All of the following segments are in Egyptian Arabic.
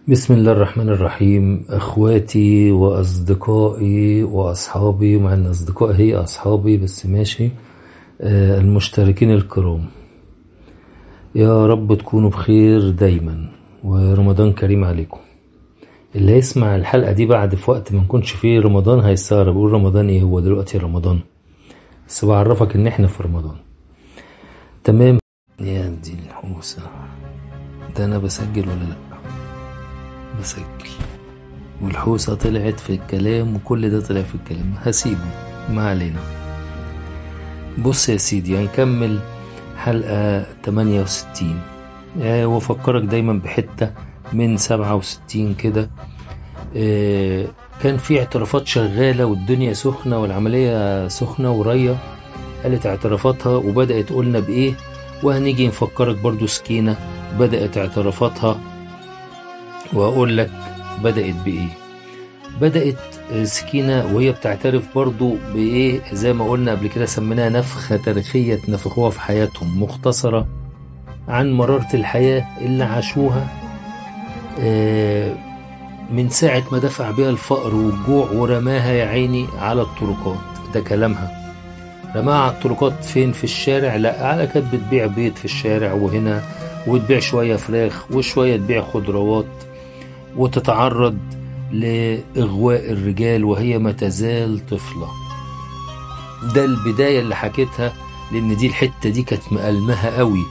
بسم الله الرحمن الرحيم اخواتي واصدقائي واصحابي مع ان اصدقائي هي اصحابي بس ماشي آه، المشتركين الكرام يا رب تكونوا بخير دايما ورمضان كريم عليكم اللي هيسمع الحلقة دي بعد في وقت ما نكونش فيه رمضان هيستغرب يقول رمضان ايه هو دلوقتي رمضان بس بعرفك ان احنا في رمضان تمام يا دي الحوسة ده انا بسجل ولا لا بسجل والحوسة طلعت في الكلام وكل ده طلع في الكلام هسيبه ما علينا بص يا سيدي هنكمل حلقة 68 آه وافكرك دايما بحتة من 67 كده آه كان في اعترافات شغالة والدنيا سخنة والعملية سخنة ورية قالت اعترافاتها وبدأت قلنا بإيه وهنيجي نفكرك برضو سكينة بدأت اعترافاتها وأقول لك بدأت بإيه بدأت سكينة وهي بتعترف برضو بإيه زي ما قلنا قبل كده سميناها نفخة تاريخية نفخوها في حياتهم مختصرة عن مرارة الحياة اللي عاشوها آه، من ساعة ما دفع بيها الفقر والجوع ورماها يا عيني على الطرقات ده كلامها رماها على الطرقات فين في الشارع لا على كانت بتبيع بيض في الشارع وهنا وتبيع شوية فراخ وشوية تبيع خضروات وتتعرض لإغواء الرجال وهي ما تزال طفلة ده البداية اللي حكيتها لأن دي الحتة دي كانت مألمها قوي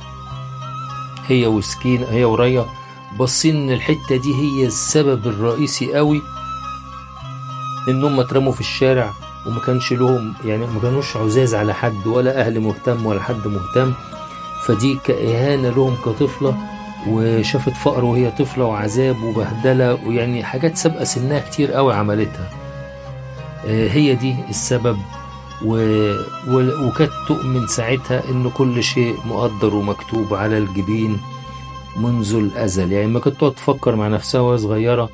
هي وسكين هي وريا باصين ان الحتة دي هي السبب الرئيسي قوي انهم اترموا في الشارع وما كانش لهم يعني ما كانوش عزاز على حد ولا اهل مهتم ولا حد مهتم فدي كإهانة لهم كطفلة وشافت فقر وهي طفلة وعذاب وبهدلة ويعني حاجات سابقة سنها كتير قوي عملتها آه، هي دي السبب و... و... وكانت تؤمن ساعتها ان كل شيء مقدر ومكتوب على الجبين منذ الازل يعني ما كنت تقعد تفكر مع نفسها وهي صغيره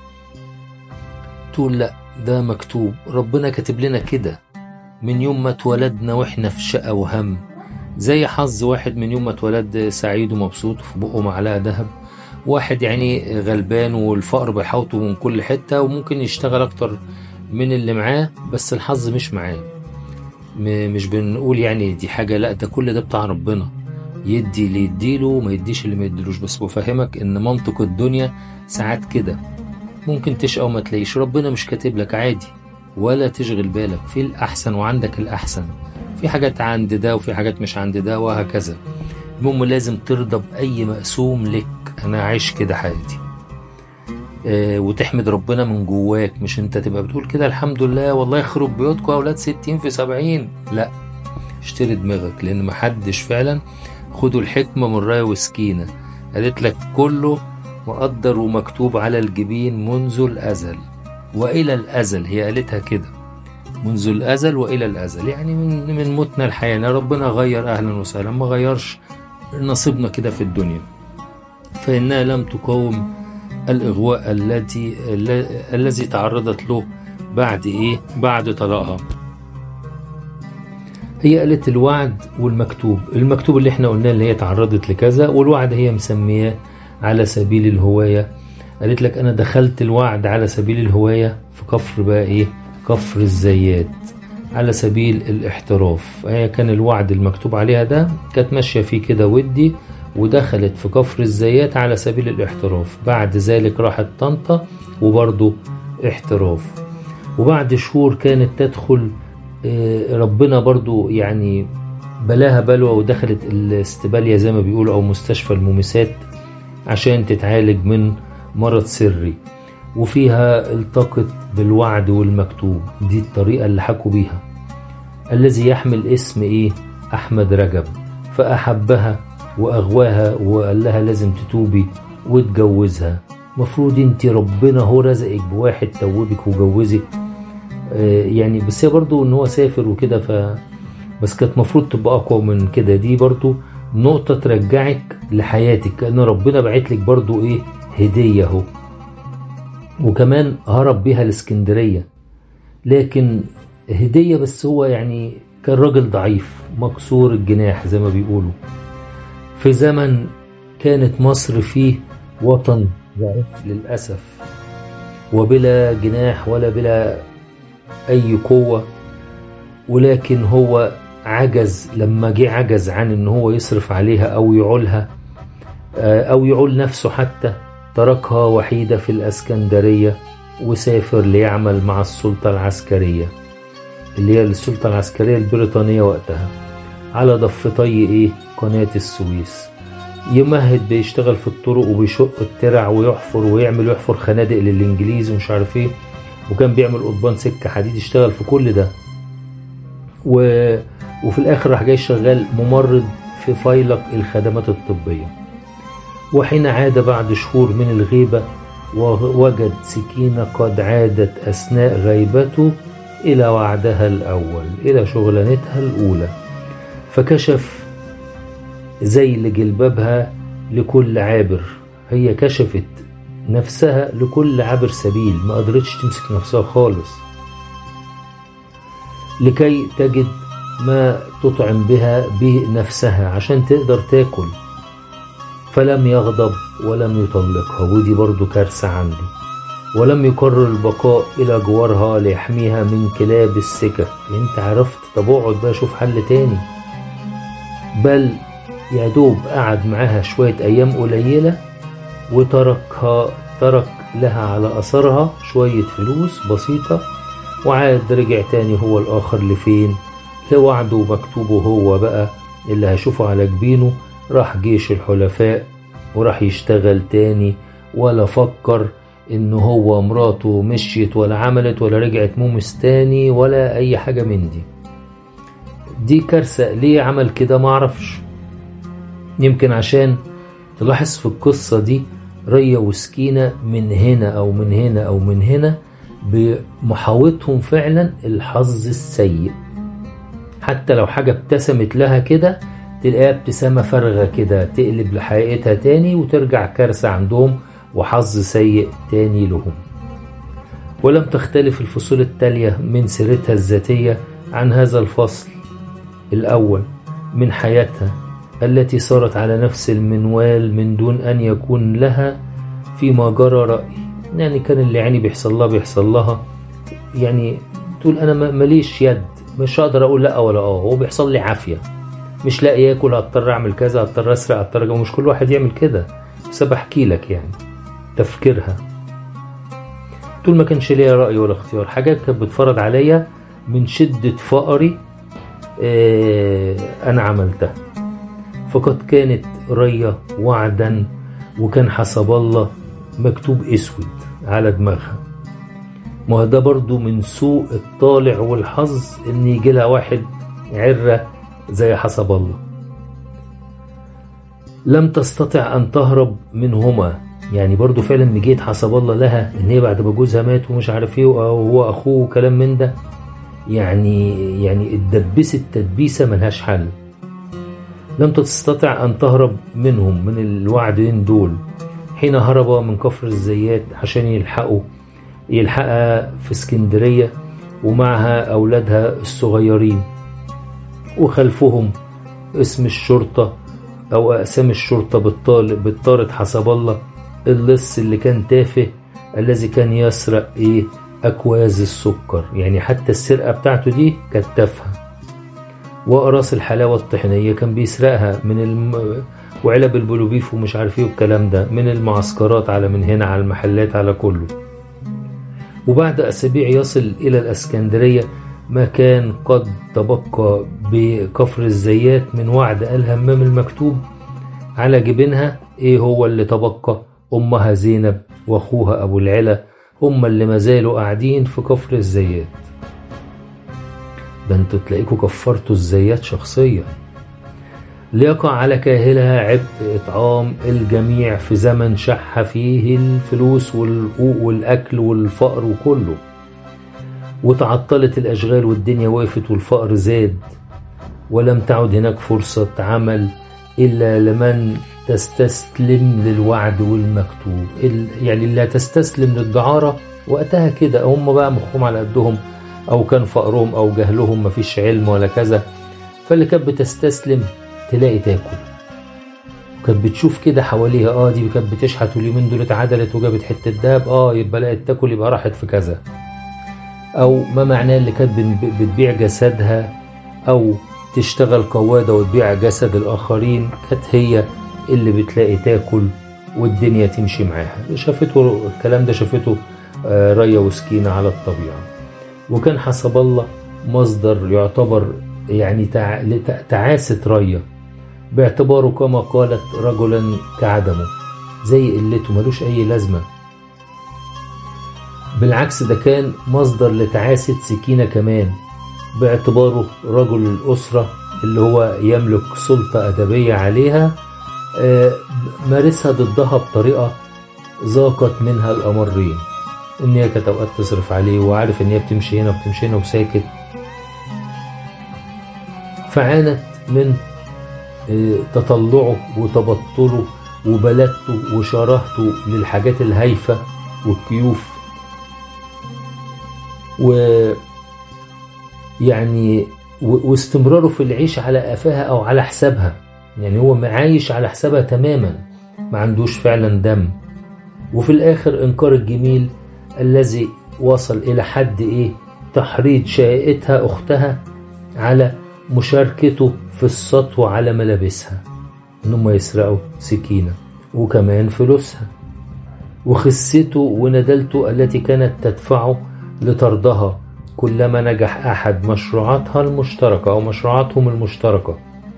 تقول لا ده مكتوب ربنا كاتب لنا كده من يوم ما اتولدنا واحنا في شقة وهم زي حظ واحد من يوم ما اتولد سعيد ومبسوط وفي بقه معلقة ذهب واحد يعني غلبان والفقر بيحوطه من كل حتة وممكن يشتغل أكتر من اللي معاه بس الحظ مش معاه م- مش بنقول يعني دي حاجة لا ده كل ده بتاع ربنا يدي اللي يديله وما يديش اللي ما يديلوش بس بفهمك ان منطق الدنيا ساعات كده ممكن تشقى وما تلاقيش ربنا مش كاتب لك عادي ولا تشغل بالك في الأحسن وعندك الأحسن في حاجات عند ده وفي حاجات مش عند ده وهكذا المهم لازم ترضى بأي مقسوم لك أنا عايش كده حياتي آه وتحمد ربنا من جواك مش انت تبقى بتقول كده الحمد لله والله يخرب بيوتكم يا اولاد ستين في سبعين لا اشتري دماغك لان محدش فعلا خدوا الحكمة من راية وسكينة قالت لك كله مقدر ومكتوب على الجبين منذ الأزل وإلى الأزل هي قالتها كده منذ الأزل وإلى الأزل يعني من, من موتنا الحياة ربنا غير أهلا وسهلا ما غيرش نصيبنا كده في الدنيا فإنها لم تقاوم الإغواء الذي الذي تعرضت له بعد إيه؟ بعد طلاقها هي قالت الوعد والمكتوب المكتوب اللي احنا قلناه اللي هي تعرضت لكذا والوعد هي مسمياه على سبيل الهواية قالت لك أنا دخلت الوعد على سبيل الهواية في كفر بقى إيه كفر الزيات على سبيل الاحتراف هي كان الوعد المكتوب عليها ده كانت ماشية فيه كده ودي ودخلت في كفر الزيات على سبيل الاحتراف بعد ذلك راحت طنطا وبرضه احتراف وبعد شهور كانت تدخل آه، ربنا برضو يعني بلاها بلوى ودخلت الاستبالية زي ما بيقولوا أو مستشفى المومسات عشان تتعالج من مرض سري وفيها التقت بالوعد والمكتوب دي الطريقة اللي حكوا بيها الذي يحمل اسم ايه أحمد رجب فأحبها وأغواها وقال لها لازم تتوبي وتجوزها مفروض انت ربنا هو رزقك بواحد توبك وجوزك آه، يعني بس هي برضو ان هو سافر وكده ف بس كانت مفروض تبقى اقوى من كده دي برضو نقطة ترجعك لحياتك كأن ربنا بعت لك برضو ايه هدية اهو وكمان هرب بيها الاسكندرية لكن هدية بس هو يعني كان راجل ضعيف مكسور الجناح زي ما بيقولوا في زمن كانت مصر فيه وطن ضعيف للأسف وبلا جناح ولا بلا أي قوة ولكن هو عجز لما جه عجز عن ان هو يصرف عليها او يعولها او يعول نفسه حتى تركها وحيدة في الاسكندرية وسافر ليعمل مع السلطة العسكرية اللي هي السلطة العسكرية البريطانية وقتها على ضفتي ايه قناة السويس يمهد بيشتغل في الطرق وبيشق الترع ويحفر ويعمل يحفر خنادق للانجليز ومش عارف ايه وكان بيعمل قضبان سكة حديد يشتغل في كل ده و... وفي الاخر راح جاي شغال ممرض في فيلق الخدمات الطبية وحين عاد بعد شهور من الغيبة وجد سكينة قد عادت أثناء غيبته إلى وعدها الأول إلى شغلانتها الأولى فكشف زي لجلبابها لكل عابر هي كشفت نفسها لكل عابر سبيل ما قدرتش تمسك نفسها خالص لكي تجد ما تطعم بها بنفسها عشان تقدر تاكل فلم يغضب ولم يطلقها ودي برضو كارثة عنده ولم يقرر البقاء إلى جوارها ليحميها من كلاب السكك انت عرفت طب اقعد بقى شوف حل تاني بل يا دوب قعد معاها شوية أيام قليلة وتركها ترك لها على أثرها شوية فلوس بسيطة وعاد رجع تاني هو الآخر لفين لوعده مكتوبه هو بقى اللي هشوفه على جبينه راح جيش الحلفاء وراح يشتغل تاني ولا فكر ان هو مراته مشيت ولا عملت ولا رجعت مومس تاني ولا اي حاجة من دي دي كارثة ليه عمل كده معرفش يمكن عشان تلاحظ في القصة دي ريا وسكينة من هنا أو من هنا أو من هنا بمحاوطهم فعلا الحظ السيء حتى لو حاجة ابتسمت لها كده تلاقيها ابتسامة فارغة كده تقلب لحقيقتها تاني وترجع كارثة عندهم وحظ سيء تاني لهم ولم تختلف الفصول التالية من سيرتها الذاتية عن هذا الفصل الأول من حياتها التي صارت على نفس المنوال من دون أن يكون لها فيما جرى رأي يعني كان اللي يعني بيحصل لها بيحصل لها يعني تقول أنا ماليش يد مش هقدر أقول لأ ولا آه هو بيحصل لي عافية مش لاقي ياكل هضطر أعمل كذا هضطر أسرق هضطر ومش كل واحد يعمل كده بس بحكي لك يعني تفكيرها طول ما كانش ليا رأي ولا اختيار حاجات كانت بتفرض عليا من شدة فقري اه أنا عملتها فقد كانت ريا وعدا وكان حسب الله مكتوب اسود على دماغها ما ده برضو من سوء الطالع والحظ ان يجي لها واحد عرة زي حسب الله لم تستطع ان تهرب منهما يعني برضو فعلا مجيت حسب الله لها ان هي بعد ما جوزها مات ومش عارف ايه وهو اخوه وكلام من ده يعني يعني اتدبست تدبيسه ملهاش حل لم تستطع أن تهرب منهم من الوعدين دول حين هرب من كفر الزيات عشان يلحقوا يلحقها في اسكندرية ومعها أولادها الصغيرين وخلفهم اسم الشرطة أو أقسام الشرطة بالطالب بالطارد حسب الله اللص اللي كان تافه الذي كان يسرق إيه أكواز السكر يعني حتى السرقة بتاعته دي كانت تافهة وأقراص الحلاوة الطحينية كان بيسرقها من الم... وعلب البلوبيف ومش عارف ايه والكلام ده من المعسكرات على من هنا على المحلات على كله وبعد أسابيع يصل إلى الأسكندرية ما كان قد تبقى بكفر الزيات من وعد الهمام المكتوب على جبينها ايه هو اللي تبقى أمها زينب وأخوها أبو العلا هم اللي ما زالوا قاعدين في كفر الزيات ده انتوا تلاقيكوا كفرتوا الزيات شخصيا ليقع على كاهلها عبء إطعام الجميع في زمن شح فيه الفلوس والحقوق والأكل والفقر وكله وتعطلت الأشغال والدنيا وقفت والفقر زاد ولم تعد هناك فرصة عمل إلا لمن تستسلم للوعد والمكتوب يعني لا تستسلم للدعارة وقتها كده هم بقى مخهم على قدهم أو كان فقرهم أو جهلهم مفيش علم ولا كذا فاللي كانت بتستسلم تلاقي تاكل كانت بتشوف كده حواليها اه دي كانت بتشحت واليومين دول اتعدلت وجابت حته دهب اه يبقى لقت تاكل يبقى راحت في كذا او ما معناه اللي كانت بن- بتبيع جسدها او تشتغل قواده وتبيع جسد الاخرين كانت هي اللي بتلاقي تاكل والدنيا تمشي معاها شافته الكلام ده شافته آه، ريا وسكينه على الطبيعه وكان حسب الله مصدر يعتبر يعني تع- لت- تعاسة ريا باعتباره كما قالت رجلا كعدمه زي قلته ملوش أي لازمة بالعكس ده كان مصدر لتعاسة سكينة كمان باعتباره رجل الأسرة اللي هو يملك سلطة أدبية عليها آه، مارسها ضدها بطريقة ذاقت منها الأمرين إن هي كانت أوقات تصرف عليه وعارف إن هي بتمشي هنا وبتمشي هنا وساكت فعانت من آه، تطلعه وتبطله وبلدته وشراهته للحاجات الهايفة والكيوف و يعني و- واستمراره في العيش على قفاها او على حسابها يعني هو عايش على حسابها تماما ما عندوش فعلا دم وفي الاخر انكار الجميل الذي وصل الى حد ايه تحريض شقيقتها اختها على مشاركته في السطو على ملابسها انهم يسرقوا سكينه وكمان فلوسها وخسته وندلته التي كانت تدفعه لطردها كلما نجح احد مشروعاتها المشتركه او مشروعاتهم المشتركه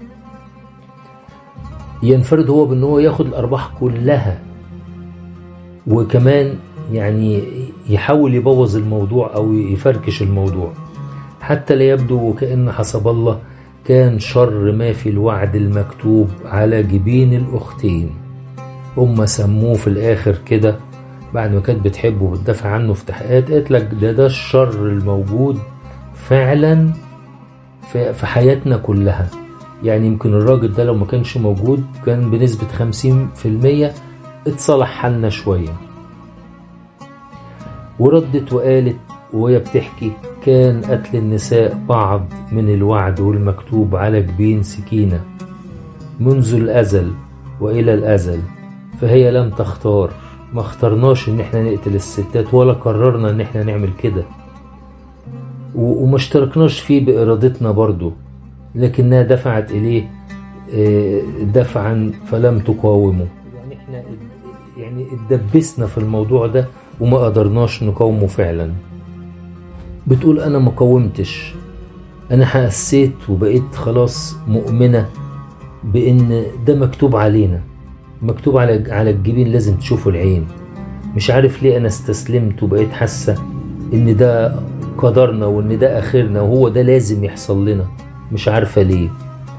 ينفرد هو بان هو ياخد الارباح كلها وكمان يعني يحاول يبوظ الموضوع او يفركش الموضوع حتى لا يبدو وكأن حسب الله كان شر ما في الوعد المكتوب على جبين الأختين هم سموه في الآخر كده بعد ما كانت بتحبه وبتدافع عنه في تحقيقات قالت لك ده ده الشر الموجود فعلا في, في حياتنا كلها يعني يمكن الراجل ده لو ما كانش موجود كان بنسبة 50% اتصلح حالنا شوية وردت وقالت وهي بتحكي كان قتل النساء بعض من الوعد والمكتوب على جبين سكينة منذ الأزل وإلى الأزل فهي لم تختار ما اخترناش ان احنا نقتل الستات ولا قررنا ان احنا نعمل كده و- وما اشتركناش فيه بإرادتنا برضو لكنها دفعت إليه آه، دفعا فلم تقاومه يعني احنا اد- يعني اتدبسنا في الموضوع ده وما قدرناش نقاومه فعلا بتقول انا ما قاومتش انا حسيت وبقيت خلاص مؤمنة بان ده مكتوب علينا مكتوب على على الجبين لازم تشوفه العين مش عارف ليه انا استسلمت وبقيت حاسة ان ده قدرنا وان ده اخرنا وهو ده لازم يحصل لنا مش عارفة ليه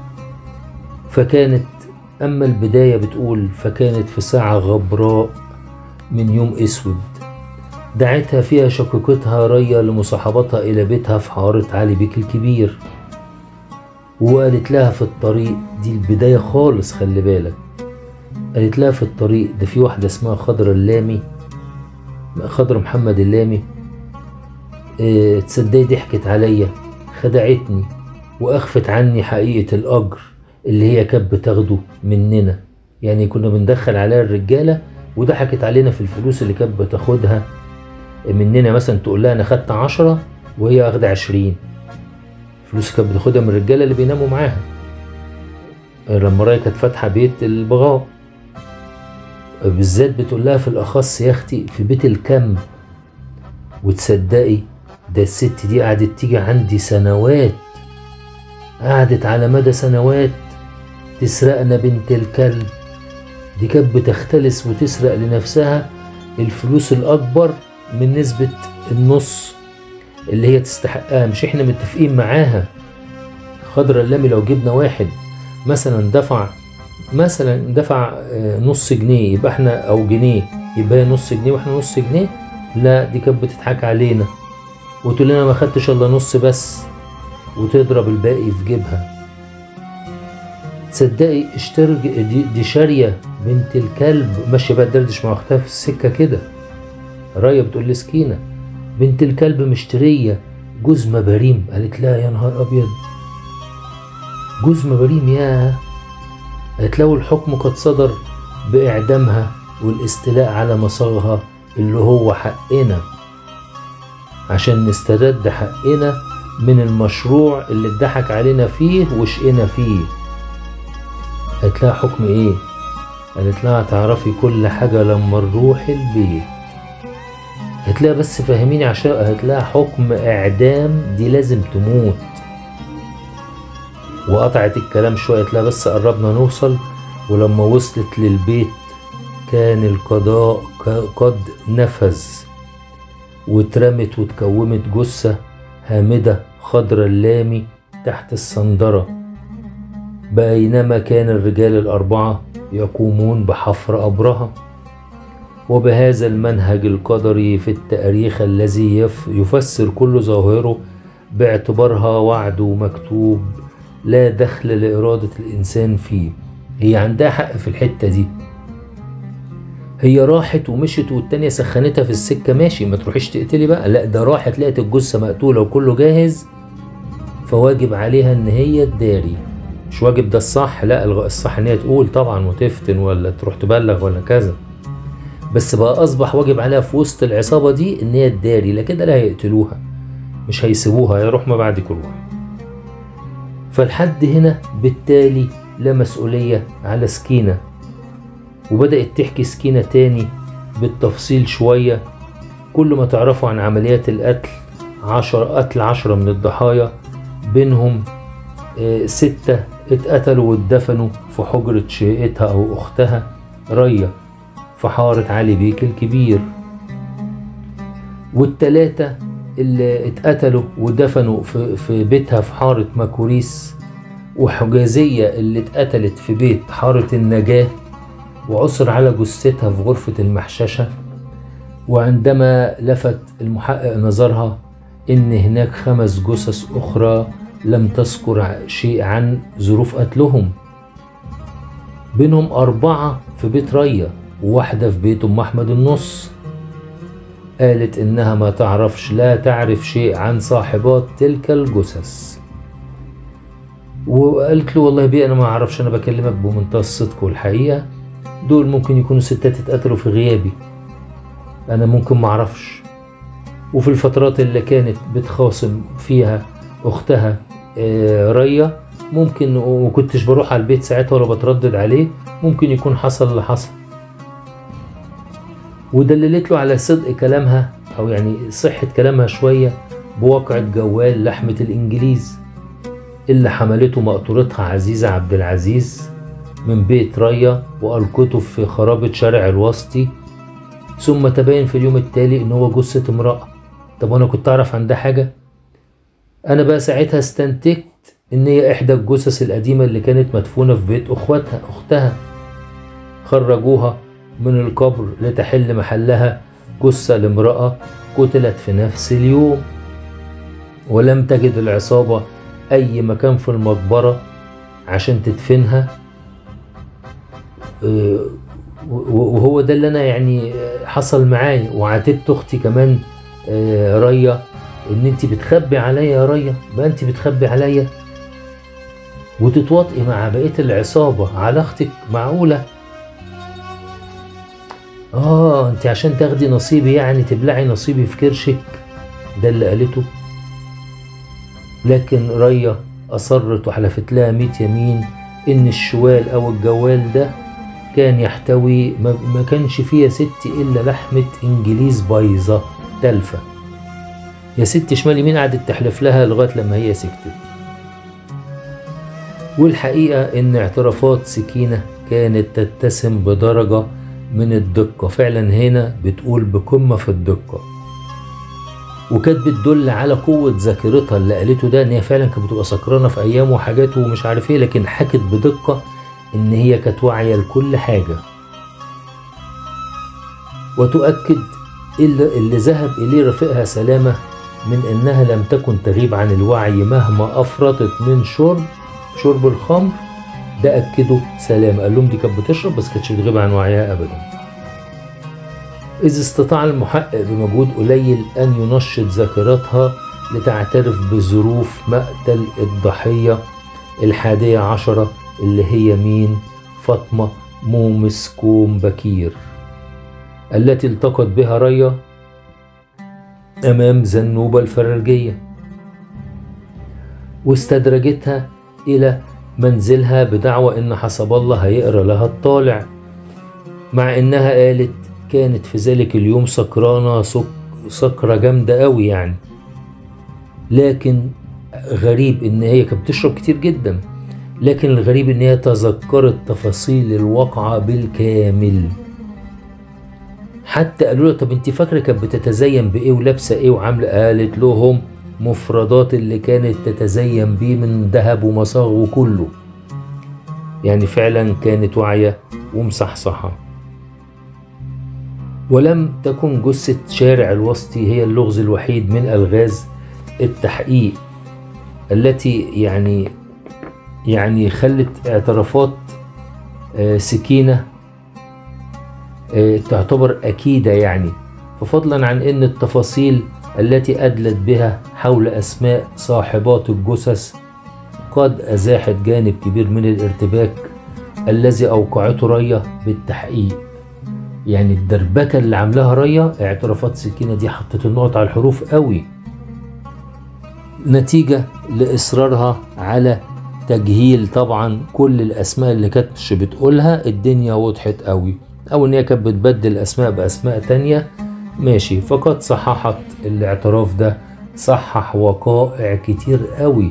فكانت اما البداية بتقول فكانت في ساعة غبراء من يوم اسود دعتها فيها شقيقتها ريا لمصاحبتها إلى بيتها في حارة علي بيك الكبير وقالت لها في الطريق دي البداية خالص خلي بالك قالت لها في الطريق ده في واحدة اسمها خضرة اللامي خضرة محمد اللامي اه تصدقي ضحكت عليا خدعتني وأخفت عني حقيقة الأجر اللي هي كانت بتاخده مننا يعني كنا بندخل عليها الرجالة وضحكت علينا في الفلوس اللي كانت بتاخدها مننا مثلا تقول لها انا خدت عشرة وهي واخدة عشرين فلوس كانت بتاخدها من الرجالة اللي بيناموا معاها لما رايا كانت فاتحة بيت البغاء بالذات بتقول لها في الأخص يا أختي في بيت الكم وتصدقي ده الست دي قعدت تيجي عندي سنوات قعدت على مدى سنوات تسرقنا بنت الكلب دي كانت بتختلس وتسرق لنفسها الفلوس الأكبر من نسبة النص اللي هي تستحقها مش احنا متفقين معاها خضرة اللامي لو جبنا واحد مثلا دفع مثلا دفع آه، نص جنيه يبقى احنا او جنيه يبقى هي نص جنيه واحنا نص جنيه لا دي كانت بتضحك علينا وتقول لنا ما خدتش الا نص بس وتضرب الباقي في جيبها تصدقي اشترج دي, دي شارية بنت الكلب ماشية بقى تدردش مع اختها في السكة كده راية بتقول لسكينة بنت الكلب مشترية جوز مباريم قالت لا يا نهار أبيض جوز مباريم يا قالت له الحكم قد صدر بإعدامها والاستيلاء على مصاغها اللي هو حقنا عشان نسترد حقنا من المشروع اللي اتضحك علينا فيه وشقنا فيه قالت لها حكم ايه قالت لها تعرفي كل حاجة لما نروح البيت قالت لها بس فهميني عشان قالت لها حكم اعدام دي لازم تموت وقطعت الكلام شوية قالت لها بس قربنا نوصل ولما وصلت للبيت كان القضاء قد نفذ واترمت واتكومت جثة هامدة خضر اللامي تحت الصندرة بينما كان الرجال الأربعة يقومون بحفر قبرها وبهذا المنهج القدري في التاريخ الذي يفسر كل ظاهره باعتبارها وعد مكتوب لا دخل لإرادة الإنسان فيه هي عندها حق في الحتة دي هي راحت ومشت والتانية سخنتها في السكة ماشي ما تروحيش تقتلي بقى لا ده راحت لقت الجثة مقتولة وكله جاهز فواجب عليها ان هي تداري مش واجب ده الصح لا الصح ان هي تقول طبعا وتفتن ولا تروح تبلغ ولا كذا بس بقى اصبح واجب عليها في وسط العصابة دي ان هي تداري لا كده لا هيقتلوها مش هيسيبوها يروح ما بعدك روح فالحد هنا بالتالي لا مسؤولية على سكينة وبدأت تحكي سكينة تاني بالتفصيل شوية كل ما تعرفوا عن عمليات القتل عشر قتل عشرة من الضحايا بينهم آه ستة اتقتلوا واتدفنوا في حجرة شقتها أو أختها ريا في حارة علي بيك الكبير والتلاتة اللي اتقتلوا ودفنوا في, في بيتها في حارة ماكوريس وحجازية اللي اتقتلت في بيت حارة النجاة وعثر على جثتها في غرفة المحششة وعندما لفت المحقق نظرها إن هناك خمس جثث أخرى لم تذكر شيء عن ظروف قتلهم بينهم أربعة في بيت ريا وواحدة في بيت أم أحمد النص قالت إنها ما تعرفش لا تعرف شيء عن صاحبات تلك الجثث وقالت له والله بيه أنا ما أعرفش أنا بكلمك بمنتهى الصدق والحقيقة دول ممكن يكونوا ستات اتقتلوا في غيابي انا ممكن معرفش وفي الفترات اللي كانت بتخاصم فيها اختها ريا ممكن وكنتش بروح على البيت ساعتها ولا بتردد عليه ممكن يكون حصل اللي حصل ودللت له على صدق كلامها او يعني صحة كلامها شوية بواقعة جوال لحمة الانجليز اللي حملته مقطورتها عزيزة عبد العزيز من بيت ريا وألقته في خرابة شارع الوسطي ثم تبين في اليوم التالي إن هو جثة امرأة طب وأنا كنت أعرف عن ده حاجة؟ أنا بقى ساعتها استنتجت إن هي إحدى الجثث القديمة اللي كانت مدفونة في بيت أخواتها أختها خرجوها من القبر لتحل محلها جثة لامرأة قتلت في نفس اليوم ولم تجد العصابة أي مكان في المقبرة عشان تدفنها وهو ده اللي انا يعني حصل معايا وعاتبت اختي كمان ريا ان انت بتخبي عليا يا ريا ما انت بتخبي عليا وتتواطئي مع بقيه العصابه على اختك معقوله اه انت عشان تاخدي نصيبي يعني تبلعي نصيبي في كرشك ده اللي قالته لكن ريا اصرت وحلفت لها ميت يمين ان الشوال او الجوال ده كان يحتوي ما كانش فيه يا ستي الا لحمه انجليز بايظه تلفه يا ست شمال يمين قعدت تحلف لها لغايه لما هي سكتت والحقيقه ان اعترافات سكينه كانت تتسم بدرجه من الدقه فعلا هنا بتقول بقمه في الدقه وكانت بتدل على قوة ذاكرتها اللي قالته ده ان هي فعلا كانت بتبقى سكرانة في ايام وحاجات ومش عارف ايه لكن حكت بدقة ان هي كانت واعية لكل حاجة وتؤكد اللي, اللي ذهب اليه رفيقها سلامة من انها لم تكن تغيب عن الوعي مهما افرطت من شرب شرب الخمر ده اكده سلامة قال لهم دي كانت بتشرب بس كانتش بتغيب عن وعيها ابدا إذ استطاع المحقق بمجهود قليل أن ينشط ذاكرتها لتعترف بظروف مقتل الضحية الحادية عشرة اللي هي مين فاطمة مومس كوم بكير التي التقت بها ريا أمام زنوبة الفرنجية واستدرجتها إلى منزلها بدعوى إن حسب الله هيقرا لها الطالع مع إنها قالت كانت في ذلك اليوم سكرانة سك سكرة جامدة أوي يعني لكن غريب إن هي كانت بتشرب كتير جدا لكن الغريب إن هي تذكرت تفاصيل الواقعة بالكامل حتى قالوا لها طب انت فاكره كانت بتتزين بايه ولابسه ايه وعامله قالت لهم مفردات اللي كانت تتزين بيه من ذهب ومصاغ وكله يعني فعلا كانت واعيه ومصحصحه ولم تكن جثة شارع الوسطي هي اللغز الوحيد من ألغاز التحقيق التي يعني يعني خلت اعترافات سكينة تعتبر أكيدة يعني ففضلا عن أن التفاصيل التي أدلت بها حول أسماء صاحبات الجثث قد أزاحت جانب كبير من الارتباك الذي أوقعته ريا بالتحقيق يعني الدربكة اللي عاملاها ريا اعترافات سكينة دي حطت النقط على الحروف قوي نتيجة لإصرارها على تجهيل طبعا كل الأسماء اللي كانتش بتقولها الدنيا وضحت قوي أو إن هي كانت بتبدل أسماء بأسماء تانية ماشي فقد صححت الاعتراف ده صحح وقائع كتير قوي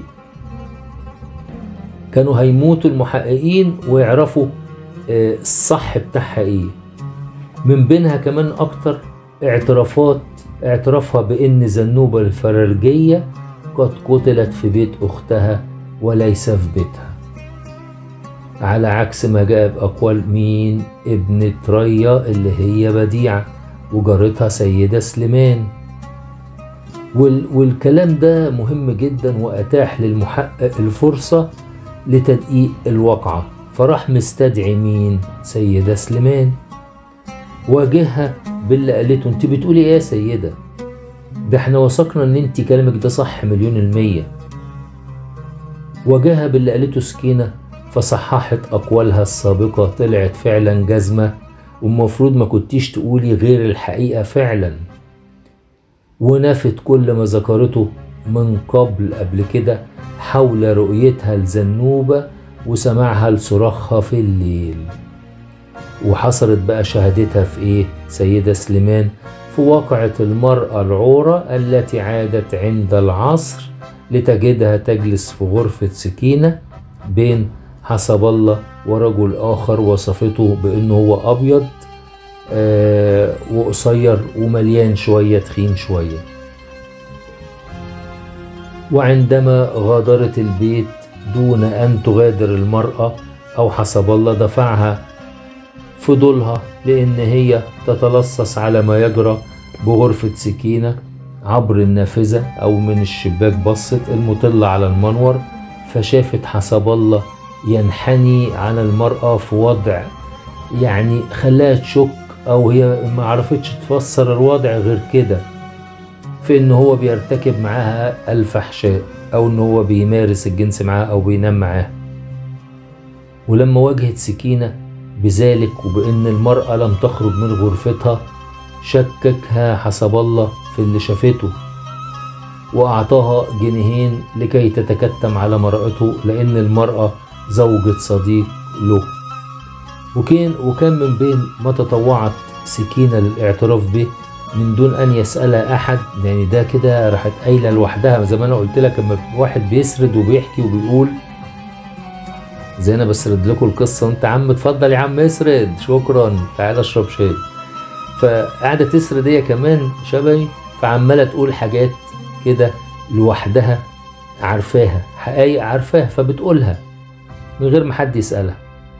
كانوا هيموتوا المحققين ويعرفوا الصح بتاعها ايه من بينها كمان اكتر اعترافات اعترافها بان زنوبة الفررجية قد قتلت في بيت اختها وليس في بيتها على عكس ما جاء بأقوال مين ابنة ريا اللي هي بديعة وجارتها سيدة سليمان وال والكلام ده مهم جدا وأتاح للمحقق الفرصة لتدقيق الواقعة فراح مستدعي مين سيدة سليمان واجهها باللي قالته انت بتقولي ايه يا سيدة ده احنا وثقنا ان انت كلامك ده صح مليون المية واجهها باللي قالته سكينة فصححت أقوالها السابقة طلعت فعلا جزمة والمفروض ما كنتيش تقولي غير الحقيقة فعلا ونفت كل ما ذكرته من قبل قبل كده حول رؤيتها لزنوبة وسماعها لصراخها في الليل وحصلت بقى شهادتها في ايه سيدة سليمان في واقعة المرأة العورة التي عادت عند العصر لتجدها تجلس في غرفة سكينة بين حسب الله ورجل آخر وصفته بأنه هو أبيض آه وقصير ومليان شوية تخين شوية وعندما غادرت البيت دون أن تغادر المرأة أو حسب الله دفعها فضولها لأن هي تتلصص على ما يجرى بغرفة سكينة عبر النافذة أو من الشباك بصت المطلة على المنور فشافت حسب الله ينحني على المرأة في وضع يعني خلاها تشك أو هي ما عرفتش تفسر الوضع غير كده في إن هو بيرتكب معاها الفحشاء أو إن هو بيمارس الجنس معاها أو بينام معاها ولما واجهت سكينة بذلك وبأن المرأة لم تخرج من غرفتها شككها حسب الله في اللي شافته وأعطاها جنيهين لكي تتكتم على مرأته لأن المرأة زوجة صديق له وكان وكان من بين ما تطوعت سكينة للاعتراف به من دون أن يسألها أحد يعني ده كده راحت قايلة لوحدها زي ما أنا قلت لك لما واحد بيسرد وبيحكي وبيقول زي أنا بسرد لكم القصة وأنت عم اتفضل يا عم اسرد شكرا تعالى اشرب شاي فقاعدة تسرد هي كمان شبهي فعمالة تقول حاجات كده لوحدها عارفاها حقايق عارفاها فبتقولها من غير ما حد يسألها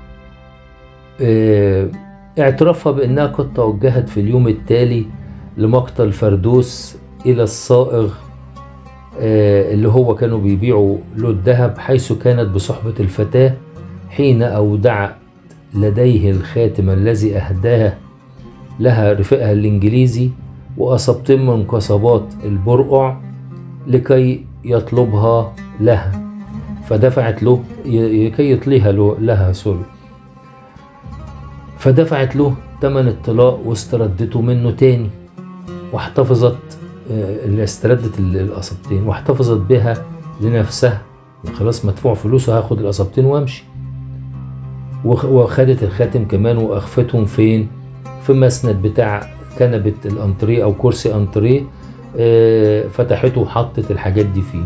اه اعترافها بأنها قد توجهت في اليوم التالي لمقتل فردوس إلى الصائغ اه اللي هو كانوا بيبيعوا له الذهب حيث كانت بصحبة الفتاة حين أودعت لديه الخاتم الذي أهداه لها رفيقها الإنجليزي وأصبتين من قصبات البرقع لكي يطلبها لها فدفعت له لكي يطليها له لها سوري فدفعت له تمن الطلاق واستردته منه تاني واحتفظت آه، اللي استردت ال- القصبتين واحتفظت بها لنفسها خلاص مدفوع فلوسه هاخد القصبتين وامشي وخ- وخدت الخاتم كمان واخفتهم فين في مسند بتاع كنبة الانتريه او كرسي انتريه آه، فتحته وحطت الحاجات دي فيه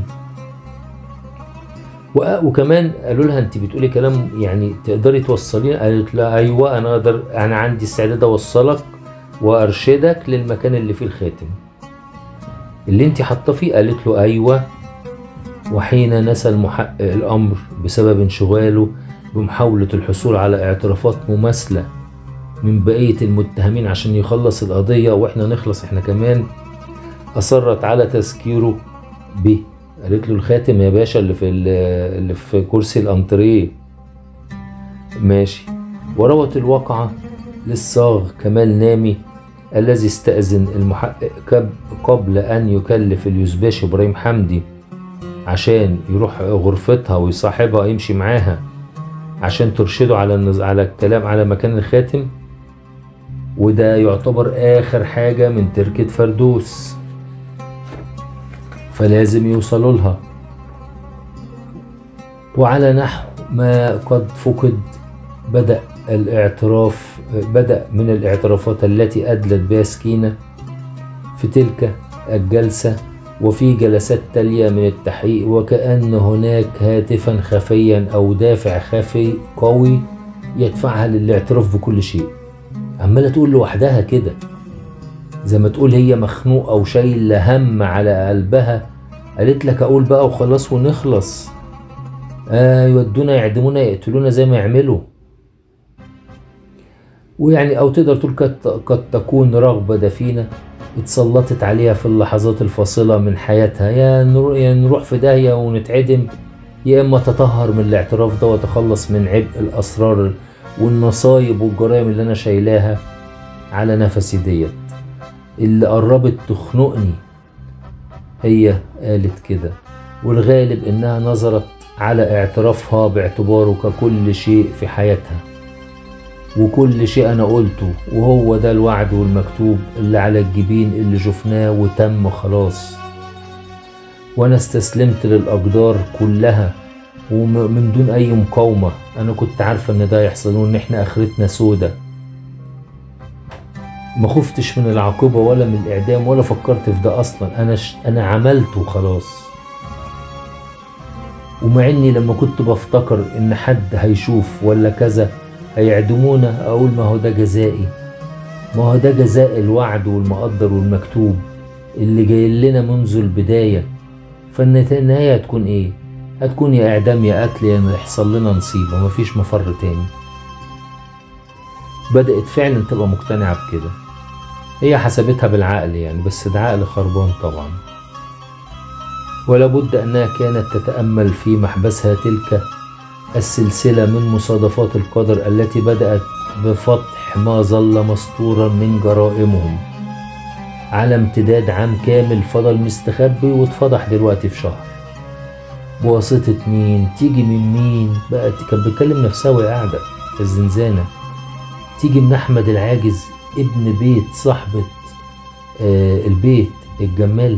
وأ- وكمان قالوا لها انت بتقولي كلام يعني تقدري توصليه قالت لا ايوه انا اقدر انا عندي استعداد اوصلك وارشدك للمكان اللي فيه الخاتم اللي انت حاطه فيه قالت له ايوه وحين نسى المحقق الامر بسبب انشغاله بمحاولة الحصول على اعترافات مماثلة من بقية المتهمين عشان يخلص القضية واحنا نخلص احنا كمان أصرت على تذكيره به قالت له الخاتم يا باشا اللي في ال- اللي في كرسي الانتريه ماشي وروت الواقعة للصاغ كمال نامي الذي استأذن المحقق كب- قبل أن يكلف اليوزباشي إبراهيم حمدي عشان يروح غرفتها ويصاحبها يمشي معاها عشان ترشده على النز... على الكلام على مكان الخاتم وده يعتبر آخر حاجة من تركة فردوس فلازم يوصلوا لها وعلى نحو ما قد فقد بدأ الاعتراف بدأ من الاعترافات التي أدلت بها سكينة في تلك الجلسة وفي جلسات تالية من التحقيق وكأن هناك هاتفا خفيا أو دافع خفي قوي يدفعها للاعتراف بكل شيء عمالة تقول لوحدها كده زي ما تقول هي مخنوقة وشايلة هم على قلبها قالت لك أقول بقى وخلاص ونخلص آه يودونا يعدمونا يقتلونا زي ما يعملوا ويعني أو تقدر تقول قد, قد تكون رغبة دفينة اتسلطت عليها في اللحظات الفاصلة من حياتها يا نروح, يا نروح في داهية ونتعدم يا إما تطهر من الاعتراف ده وتخلص من عبء الأسرار والمصايب والجرائم اللي أنا شايلاها على نفسي ديت اللي قربت تخنقني هي قالت كده والغالب إنها نظرت على اعترافها باعتباره ككل شيء في حياتها وكل شيء أنا قلته وهو ده الوعد والمكتوب اللي على الجبين اللي شفناه وتم خلاص وأنا استسلمت للأقدار كلها ومن دون أي مقاومة أنا كنت عارفة إن ده يحصل وإن إحنا آخرتنا سودة ما خفتش من العقوبة ولا من الإعدام ولا فكرت في ده أصلا أنا ش... أنا عملته خلاص ومع إني لما كنت بفتكر إن حد هيشوف ولا كذا هيعدمونا أقول ما هو ده جزائي ما هو ده جزاء الوعد والمقدر والمكتوب اللي جاي لنا منذ البداية فالنهاية هتكون إيه؟ هتكون يا إعدام يا قتل يا يحصل لنا نصيب ومفيش مفر تاني بدأت فعلا تبقى مقتنعة بكده هي حسبتها بالعقل يعني بس ده عقل خربان طبعا ولابد أنها كانت تتأمل في محبسها تلك السلسلة من مصادفات القدر التي بدأت بفتح ما ظل مستورا من جرائمهم على امتداد عام كامل فضل مستخبي واتفضح دلوقتي في شهر بواسطة مين تيجي من مين بقت كانت بتكلم نفسها وهي قاعدة في الزنزانة تيجي من أحمد العاجز ابن بيت صاحبة آه البيت الجمال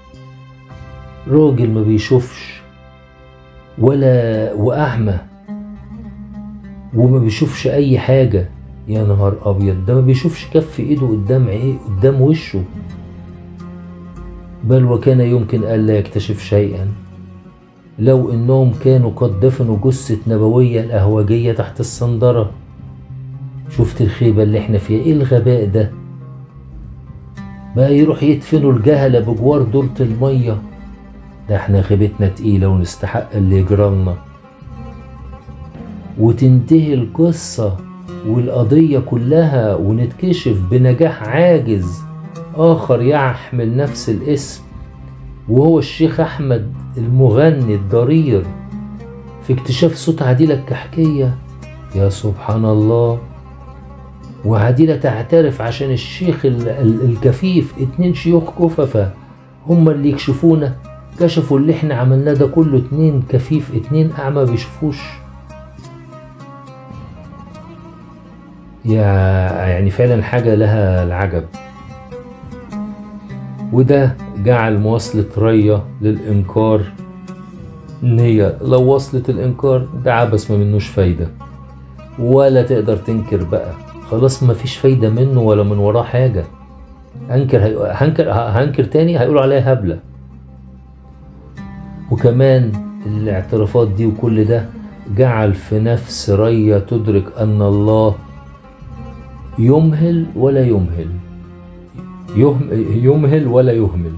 راجل ما بيشوفش ولا وأعمى وما بيشوفش أي حاجة يا نهار أبيض ده ما بيشوفش كف إيده قدام إيه قدام وشه بل وكان يمكن ألا يكتشف شيئا لو إنهم كانوا قد دفنوا جثة نبوية الأهوجية تحت الصندرة شفت الخيبة اللي احنا فيها ايه الغباء ده بقى يروح يدفنوا الجهلة بجوار دورة المية ده احنا غيبتنا تقيلة ونستحق اللي يجرالنا وتنتهي القصة والقضية كلها ونتكشف بنجاح عاجز آخر يحمل نفس الاسم وهو الشيخ أحمد المغني الضرير في اكتشاف صوت عديلة الكحكية يا سبحان الله وعديلة تعترف عشان الشيخ ال- ال- الكفيف اتنين شيوخ كففة هما اللي يكشفونا كشفوا اللي احنا عملناه ده كله اتنين كفيف اتنين أعمى بيشوفوش يعني فعلا حاجة لها العجب وده جعل مواصلة ريا للإنكار إن هي لو وصلت الإنكار ده عبث ما منوش فايدة ولا تقدر تنكر بقى خلاص ما فيش فايدة منه ولا من وراه حاجة هنكر هي... هنكر هنكر تاني هيقولوا عليها هبلة وكمان الاعترافات دي وكل ده جعل في نفس ريا تدرك أن الله يمهل ولا يمهل يمهل ولا يهمل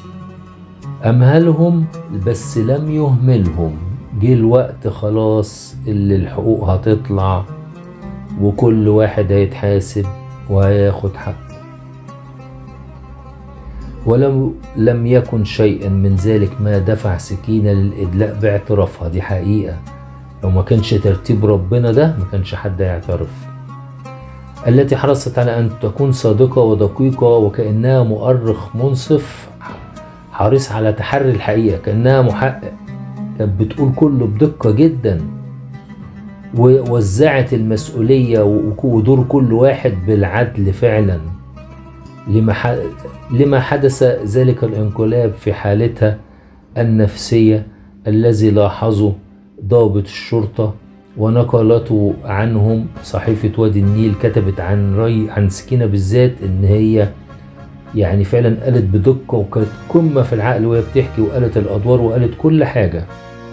أمهلهم بس لم يهملهم جه الوقت خلاص اللي الحقوق هتطلع وكل واحد هيتحاسب وهياخد حقه ولم لم يكن شيئا من ذلك ما دفع سكينة للإدلاء باعترافها دي حقيقة لو ما كانش ترتيب ربنا ده ما كانش حد يعترف التي حرصت على أن تكون صادقة ودقيقة وكأنها مؤرخ منصف حريص على تحري الحقيقة كأنها محقق كانت بتقول كله بدقة جدا ووزعت المسؤولية ودور كل واحد بالعدل فعلا لما لما حدث ذلك الانقلاب في حالتها النفسية الذي لاحظه ضابط الشرطة ونقلته عنهم صحيفة وادي النيل كتبت عن ري عن سكينة بالذات إن هي يعني فعلا قالت بدقة وكانت قمة في العقل وهي بتحكي وقالت الأدوار وقالت كل حاجة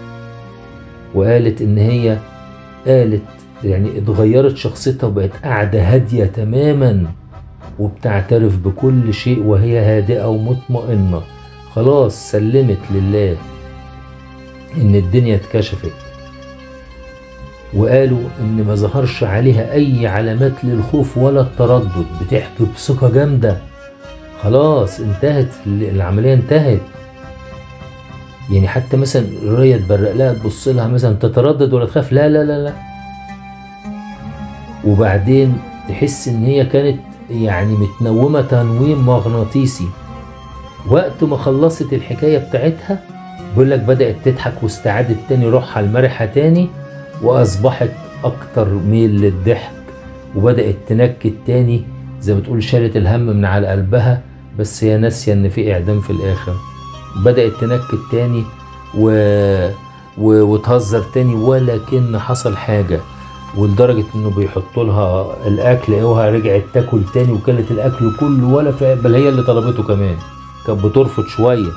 وقالت إن هي قالت يعني اتغيرت شخصيتها وبقت قاعدة هادية تماما وبتعترف بكل شيء وهي هادئة ومطمئنة خلاص سلمت لله إن الدنيا اتكشفت وقالوا إن ما ظهرش عليها أي علامات للخوف ولا التردد بتحكي بثقة جامدة خلاص انتهت العملية انتهت يعني حتى مثلا ريا تبرق لها تبص لها مثلا تتردد ولا تخاف لا لا لا لا وبعدين تحس ان هي كانت يعني متنومة تنويم مغناطيسي وقت ما خلصت الحكاية بتاعتها بيقول لك بدأت تضحك واستعادت تاني روحها المرحة تاني وأصبحت أكتر ميل للضحك وبدأت تنكد تاني زي ما تقول شالت الهم من على قلبها بس هي ناسية إن في إعدام في الآخر بدأت تنكد تاني و... و... وتهزر تاني ولكن حصل حاجة ولدرجة انه بيحطوا لها الاكل اوها رجعت تاكل تاني وكلت الاكل كله ولا في بل هي اللي طلبته كمان كانت بترفض شوية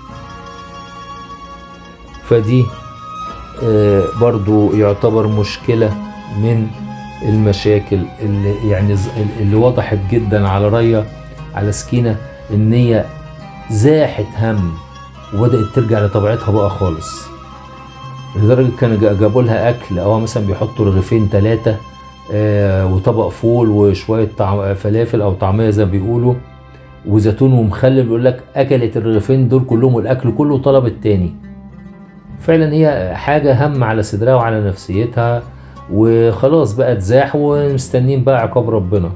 فدي آه برضو يعتبر مشكلة من المشاكل اللي يعني اللي وضحت جدا على ريا على سكينة ان هي زاحت هم وبدأت ترجع لطبيعتها بقى خالص لدرجة كانوا جابوا لها أكل أو مثلا بيحطوا رغيفين ثلاثة آه وطبق فول وشوية طعم فلافل أو طعمية زي ما بيقولوا وزيتون ومخلل بيقول لك أكلت الرغيفين دول كلهم والأكل كله وطلبت تاني فعلا هي حاجة هم على صدرها وعلى نفسيتها وخلاص بقى تزاح ومستنين بقى عقاب ربنا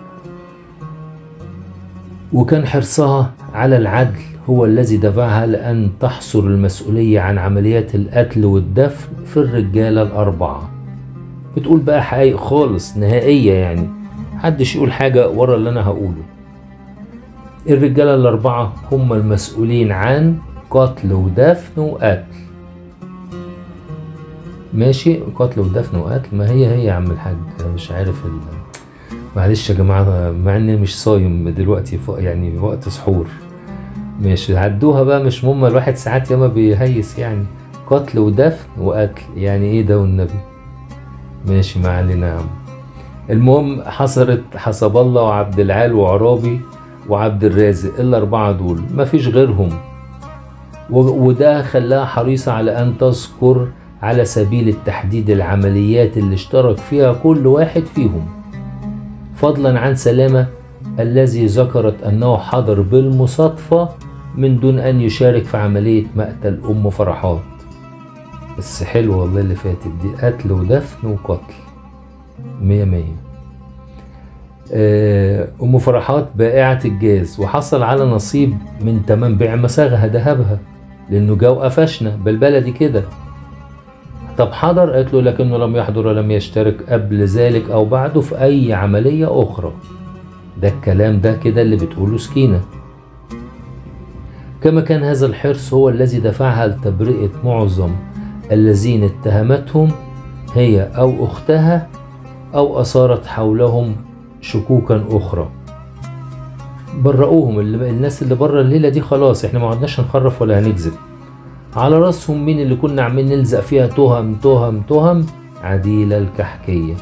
وكان حرصها على العدل هو الذي دفعها لأن تحصر المسؤولية عن عمليات القتل والدفن في الرجالة الأربعة بتقول بقى حقائق خالص نهائية يعني محدش يقول حاجة ورا اللي أنا هقوله الرجالة الأربعة هم المسؤولين عن قتل ودفن وقتل ماشي قتل ودفن وقتل ما هي هي يا عم الحاج مش عارف ال... معلش يا جماعة مع اني مش صايم دلوقتي يعني وقت سحور ماشي عدوها بقى مش مهم الواحد ساعات ياما بيهيس يعني قتل ودفن وقتل يعني ايه ده والنبي ماشي ما علينا يا عم المهم حصلت حسب الله وعبد العال وعرابي وعبد الرازق الاربعه دول مفيش غيرهم وده خلاها حريصه على ان تذكر على سبيل التحديد العمليات اللي اشترك فيها كل واحد فيهم فضلا عن سلامه الذي ذكرت انه حضر بالمصادفه من دون أن يشارك في عملية مقتل أم فرحات بس حلو والله اللي فاتت دي قتل ودفن وقتل مية مية أم فرحات بائعة الجاز وحصل على نصيب من تمام بيع مساغها ذهبها لأنه جا وقفشنا بالبلدي كده طب حضر قالت له لكنه لم يحضر ولم يشترك قبل ذلك أو بعده في أي عملية أخرى ده الكلام ده كده اللي بتقوله سكينة كما كان هذا الحرص هو الذي دفعها لتبرئة معظم الذين اتهمتهم هي أو أختها أو أثارت حولهم شكوكا أخرى برؤوهم اللي الناس اللي بره الليلة دي خلاص احنا ما عدناش هنخرف ولا هنكذب على راسهم مين اللي كنا عمالين نلزق فيها تهم تهم تهم عديلة الكحكية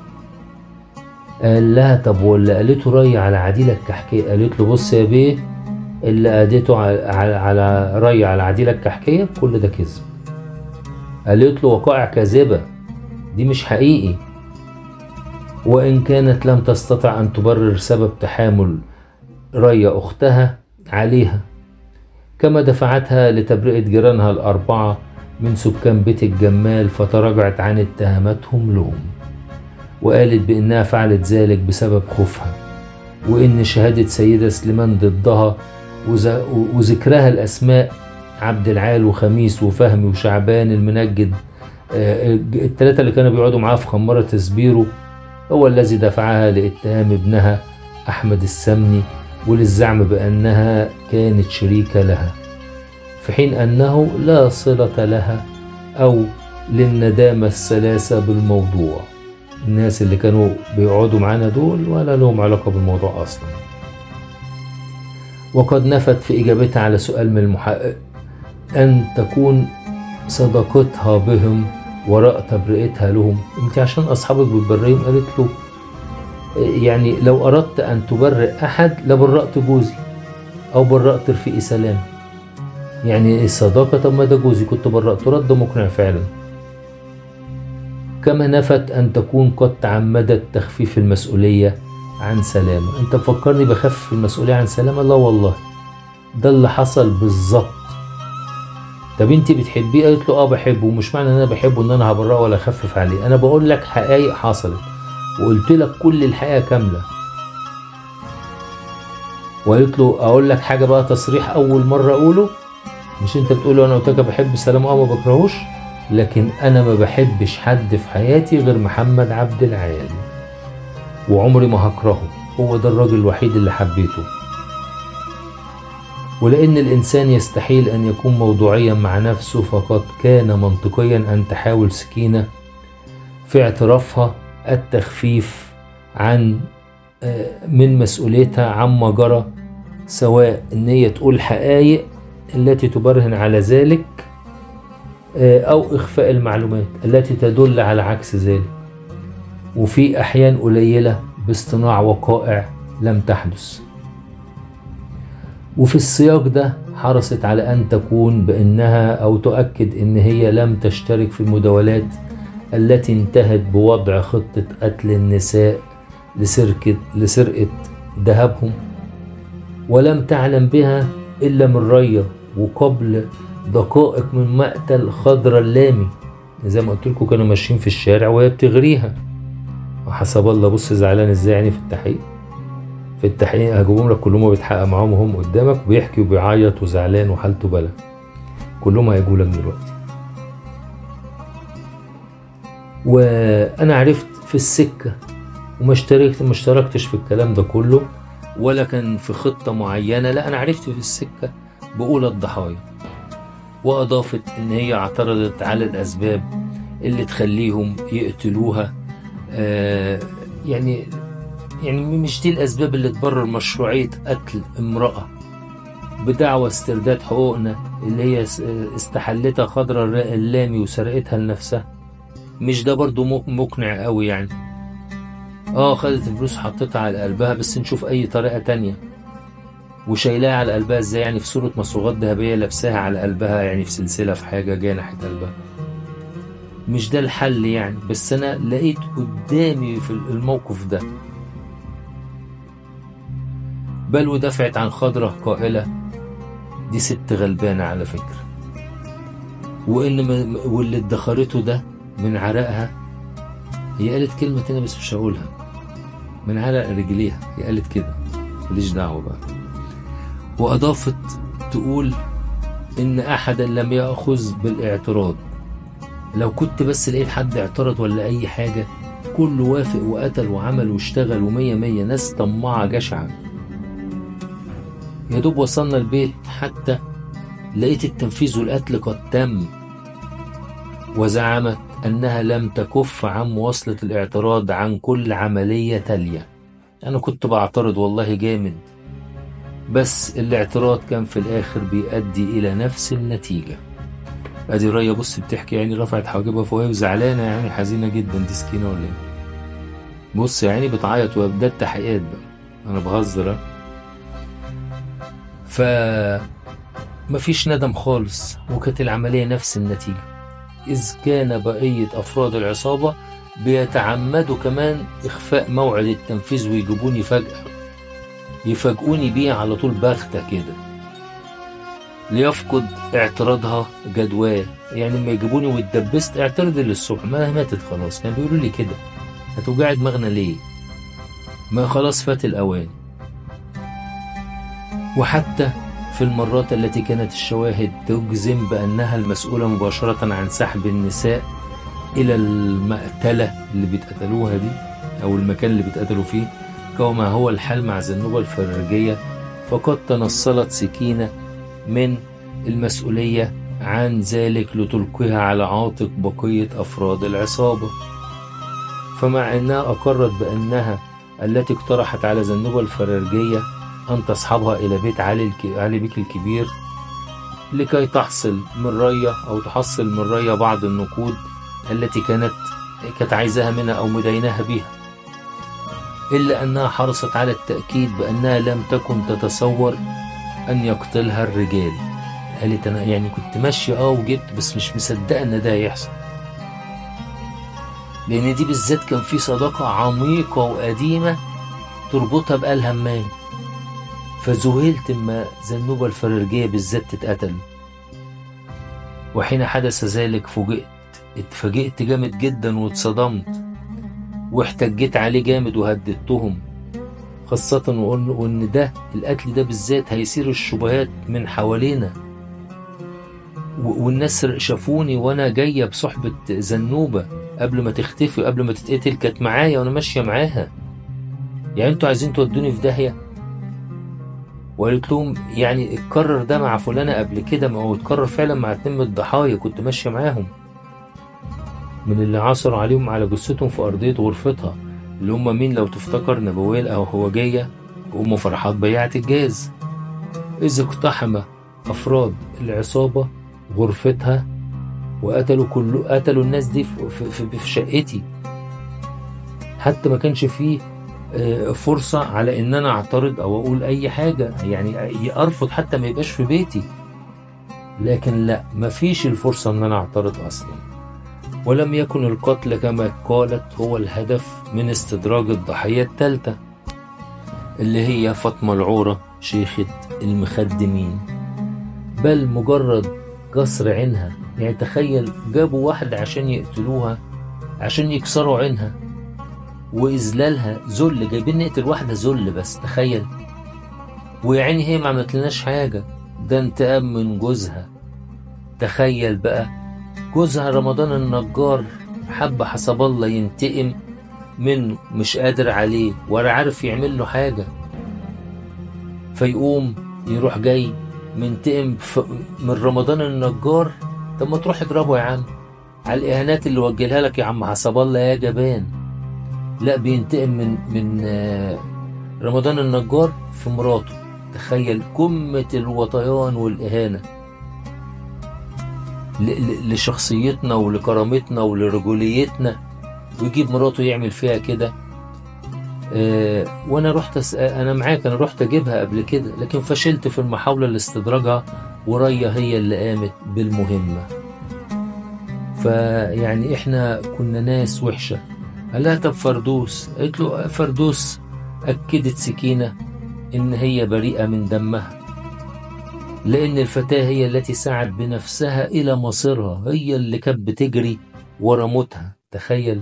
قال لها طب واللي قالته ري على عديلة الكحكية قالت له بص يا بيه اللي قادته على, على, على ري على عديلة الكحكية كل ده كذب قالت له وقائع كاذبة دي مش حقيقي وإن كانت لم تستطع أن تبرر سبب تحامل ري أختها عليها كما دفعتها لتبرئة جيرانها الأربعة من سكان بيت الجمال فتراجعت عن اتهاماتهم لهم وقالت بإنها فعلت ذلك بسبب خوفها وإن شهادة سيدة سليمان ضدها وذكرها الأسماء عبد العال وخميس وفهمي وشعبان المنجد الثلاثة اللي كانوا بيقعدوا معاها في خمارة تسبيره هو الذي دفعها لاتهام ابنها أحمد السمني وللزعم بأنها كانت شريكة لها في حين أنه لا صلة لها أو للندامة السلاسة بالموضوع الناس اللي كانوا بيقعدوا معانا دول ولا لهم علاقة بالموضوع أصلا وقد نفت في إجابتها على سؤال من المحقق أن تكون صداقتها بهم وراء تبرئتها لهم انت عشان أصحابك بتبرئهم قالت له يعني لو أردت أن تبرئ أحد لبرأت جوزي أو برأت رفيقي سلام يعني الصداقة طب ما ده جوزي كنت برأته رد مقنع فعلا كما نفت أن تكون قد تعمدت تخفيف المسؤولية عن سلامة أنت مفكرني بخفف المسؤولية عن سلامة لا والله ده اللي حصل بالظبط طب انت بتحبيه قالت له اه بحبه ومش معنى ان انا بحبه ان انا هبرأه ولا اخفف عليه انا بقول لك حقائق حصلت وقلت لك كل الحقيقة كاملة وقالت له اقول لك حاجة بقى تصريح اول مرة اقوله مش انت بتقول انا قلت لك بحب سلام اه ما بكرهوش لكن انا ما بحبش حد في حياتي غير محمد عبد العال وعمري ما هكرهه هو ده الراجل الوحيد اللي حبيته ولأن الإنسان يستحيل أن يكون موضوعيا مع نفسه فقد كان منطقيا أن تحاول سكينة في اعترافها التخفيف عن من مسؤوليتها عما جرى سواء ان هي تقول حقائق التي تبرهن على ذلك او اخفاء المعلومات التي تدل على عكس ذلك وفي احيان قليله باصطناع وقائع لم تحدث وفي السياق ده حرصت على ان تكون بانها او تؤكد ان هي لم تشترك في المداولات التي انتهت بوضع خطة قتل النساء لسرقة, لسرقة ذهبهم ولم تعلم بها إلا من رية وقبل دقائق من مقتل خضرة اللامي زي ما قلت لكم كانوا ماشيين في الشارع وهي بتغريها وحسب الله بص زعلان ازاي يعني في التحقيق في التحقيق هجيبهم لك كلهم بيتحقق معاهم وهم قدامك وبيحكي وبيعيط وزعلان وحالته بلا كلهم هيجوا لك دلوقتي وانا عرفت في السكه وما اشتركت ما اشتركتش في الكلام ده كله ولا كان في خطه معينه لا انا عرفت في السكه بأولى الضحايا واضافت ان هي اعترضت على الاسباب اللي تخليهم يقتلوها آه يعني يعني مش دي الاسباب اللي تبرر مشروعيه قتل امراه بدعوى استرداد حقوقنا اللي هي استحلتها خضرة الراء اللامي وسرقتها لنفسها مش ده برضو مقنع قوي يعني اه خدت الفلوس حطيتها على قلبها بس نشوف اي طريقة تانية وشايلاها على قلبها ازاي يعني في صورة مصروغات ذهبية لابساها على قلبها يعني في سلسلة في حاجة جاية ناحية قلبها مش ده الحل يعني بس انا لقيت قدامي في الموقف ده بل ودفعت عن خضرة قائلة دي ست غلبانة على فكرة وإن واللي ادخرته ده من عرقها هي قالت كلمة تانية بس مش هقولها من عرق رجليها هي قالت كده ماليش دعوة بقى وأضافت تقول إن أحدا لم يأخذ بالاعتراض لو كنت بس لقيت حد اعترض ولا أي حاجة كله وافق وقتل وعمل واشتغل ومية مية ناس طماعة جشعة يا دوب وصلنا البيت حتى لقيت التنفيذ والقتل قد تم وزعمت أنها لم تكف عن مواصلة الاعتراض عن كل عملية تالية أنا كنت بعترض والله جامد بس الاعتراض كان في الآخر بيؤدي إلى نفس النتيجة أدي ريا بص بتحكي يعني رفعت حواجبها فوقها وزعلانة يعني حزينة جدا دي سكينة ولا إيه بص يعني بتعيط وده التحقيقات بقى أنا بهزر ف مفيش ندم خالص وكانت العملية نفس النتيجة إذ كان بقية أفراد العصابة بيتعمدوا كمان إخفاء موعد التنفيذ ويجيبوني فجأة يفاجئوني بيه على طول باغتة كده ليفقد اعتراضها جدواه يعني لما يجيبوني واتدبست اعترض للصبح ما ماتت خلاص كانوا بيقولوا لي كده هتوجعي دماغنا ليه ما خلاص فات الأوان وحتى في المرات التي كانت الشواهد تجزم بأنها المسؤولة مباشرة عن سحب النساء إلى المقتلة اللي بيتقتلوها دي أو المكان اللي بيتقتلوا فيه كما هو الحال مع زنوبة الفرارجية فقد تنصلت سكينة من المسؤولية عن ذلك لتلقيها على عاتق بقية أفراد العصابة فمع أنها أقرت بأنها التي اقترحت على زنوبة الفرارجية أن تصحبها إلى بيت علي, الك... علي بيك الكبير لكي تحصل من رية أو تحصل من رية بعض النقود التي كانت كانت عايزاها منها أو مديناها بها إلا أنها حرصت على التأكيد بأنها لم تكن تتصور أن يقتلها الرجال قالت أنا يعني كنت ماشية أه وجبت بس مش مصدقة إن ده هيحصل لأن دي بالذات كان في صداقة عميقة وقديمة تربطها بآل همام فذهلت اما زنوبة الفرارجية بالذات تتقتل وحين حدث ذلك فوجئت اتفاجئت جامد جدا واتصدمت واحتجيت عليه جامد وهددتهم خاصة وإن ده القتل ده بالذات هيثير الشبهات من حوالينا والناس شافوني وأنا جاية بصحبة زنوبة قبل ما تختفي قبل ما تتقتل كانت معايا وأنا ماشية معاها يعني انتوا عايزين تودوني في داهية وقالت لهم يعني اتكرر ده مع فلانة قبل كده ما هو اتكرر فعلا مع اتنين من الضحايا كنت ماشية معاهم من اللي عثروا عليهم على جثتهم في أرضية غرفتها اللي هم مين لو تفتكر نبويل أو هوجية وأم فرحات بياعة الجاز إذ اقتحم أفراد العصابة غرفتها وقتلوا كل قتلوا الناس دي في, في, في شقتي حتى ما كانش فيه فرصة على إن أنا أعترض أو أقول أي حاجة يعني أرفض حتى ما يبقاش في بيتي لكن لا مفيش الفرصة إن أنا أعترض أصلا ولم يكن القتل كما قالت هو الهدف من استدراج الضحية الثالثة اللي هي فاطمة العورة شيخة المخدمين بل مجرد كسر عينها يعني تخيل جابوا واحد عشان يقتلوها عشان يكسروا عينها واذلالها ذل جايبين نقتل واحده ذل بس تخيل ويعني هي ما عملتلناش حاجه ده انتقام من جوزها تخيل بقى جوزها رمضان النجار حب حسب الله ينتقم منه مش قادر عليه ولا عارف يعمل له حاجه فيقوم يروح جاي منتقم من رمضان النجار طب ما تروح اضربه يا عم على الاهانات اللي وجهها لك يا عم حسب الله يا جبان لا بينتقم من من رمضان النجار في مراته تخيل قمة الوطيان والإهانة لشخصيتنا ولكرامتنا ولرجوليتنا ويجيب مراته يعمل فيها كده أه وانا رحت أس... انا معاك انا رحت اجيبها قبل كده لكن فشلت في المحاولة لاستدراجها وريا هي اللي قامت بالمهمة فيعني احنا كنا ناس وحشه قال لها طب فردوس قالت له فردوس أكدت سكينة إن هي بريئة من دمها لأن الفتاة هي التي سعت بنفسها إلى مصيرها هي اللي كانت بتجري ورا موتها تخيل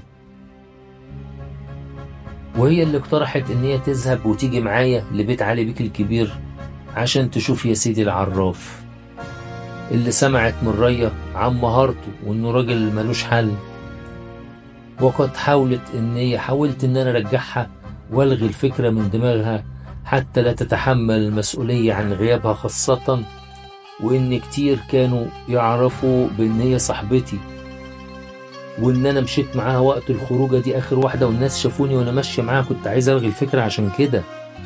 وهي اللي اقترحت إن هي تذهب وتيجي معايا لبيت علي بيك الكبير عشان تشوف يا سيدي العراف اللي سمعت من ريا عن مهارته وانه راجل ملوش حل وقد حاولت ان هي حاولت ان انا ارجعها والغي الفكره من دماغها حتى لا تتحمل المسؤوليه عن غيابها خاصه وان كتير كانوا يعرفوا بان هي صاحبتي وان انا مشيت معاها وقت الخروجه دي اخر واحده والناس شافوني وانا ماشيه معاها كنت عايز الغي الفكره عشان كده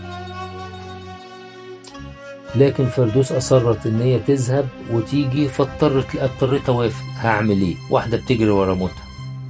لكن فردوس اصرت ان هي تذهب وتيجي فاضطرت اضطريت اوافق هعمل ايه واحده بتجري ورا موتها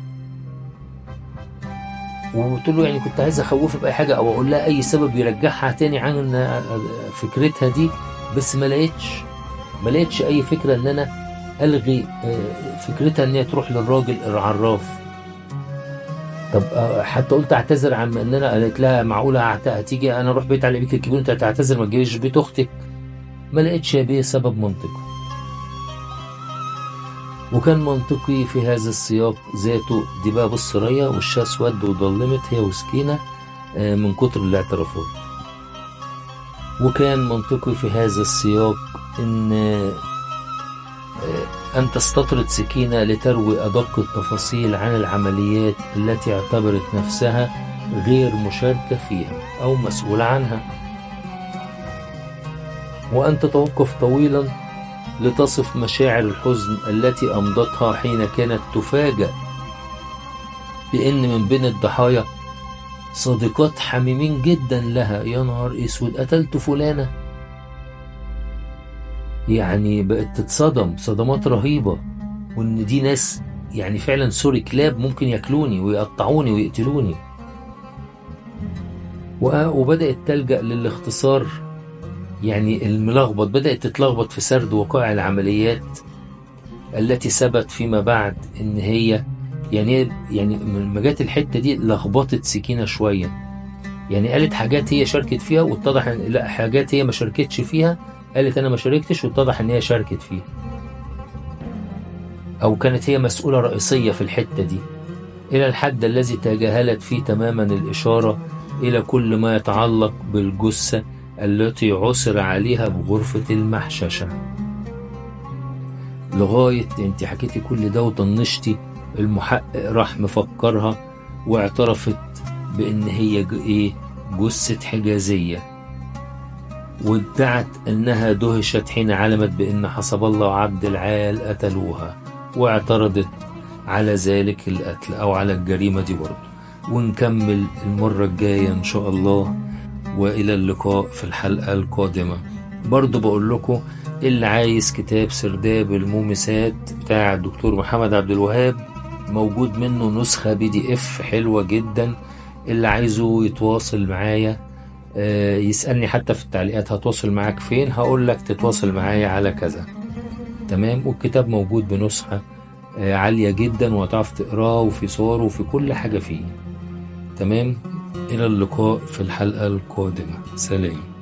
وقلت له يعني كنت عايز اخوفها باي حاجه او اقول لها اي سبب يرجعها تاني عن فكرتها دي بس ما لقيتش ما لقيتش اي فكره ان انا الغي فكرتها ان هي تروح للراجل العراف طب حتى قلت اعتذر عن ان انا قالت لها معقوله هتيجي انا اروح بيت على بيك الكبير انت هتعتذر ما تجيش بيت اختك ما لقيتش يا بيه سبب منطقي وكان منطقي في هذا السياق ذاته دي بقى بص ريا وشها اسود وضلمت هي وسكينه من كتر الاعترافات وكان منطقي في هذا السياق ان أن تستطرد سكينة لتروي أدق التفاصيل عن العمليات التي اعتبرت نفسها غير مشاركة فيها أو مسؤولة عنها وأن تتوقف طويلا لتصف مشاعر الحزن التي أمضتها حين كانت تفاجأ بأن من بين الضحايا صديقات حميمين جدا لها يا نهار اسود قتلت فلانه يعني بقت تتصدم صدمات رهيبة وإن دي ناس يعني فعلا سوري كلاب ممكن ياكلوني ويقطعوني ويقتلوني وبدأت تلجأ للاختصار يعني الملخبط بدأت تتلخبط في سرد وقائع العمليات التي ثبت فيما بعد إن هي يعني يعني لما جت الحتة دي لخبطت سكينة شوية يعني قالت حاجات هي شاركت فيها واتضح ان لا حاجات هي ما شاركتش فيها قالت انا ما شاركتش واتضح ان هي شاركت فيها او كانت هي مسؤولة رئيسية في الحتة دي الى الحد الذي تجاهلت فيه تماما الاشارة الى كل ما يتعلق بالجثة التي عثر عليها بغرفة المحششة لغاية انت حكيتي كل ده وطنشتي المحقق راح مفكرها واعترفت بان هي ايه جثة حجازية وادعت انها دهشت حين علمت بان حسب الله وعبد العال قتلوها واعترضت على ذلك القتل او على الجريمة دي برضه ونكمل المرة الجاية ان شاء الله والى اللقاء في الحلقة القادمة برضه بقول لكم اللي عايز كتاب سرداب المومسات بتاع الدكتور محمد عبد الوهاب موجود منه نسخة بي دي اف حلوة جدا اللي عايزه يتواصل معايا يسألني حتى في التعليقات هتواصل معاك فين هقول لك تتواصل معايا على كذا تمام والكتاب موجود بنسخة عالية جدا وهتعرف تقراه وفي صور وفي كل حاجة فيه تمام إلى اللقاء في الحلقة القادمة سلام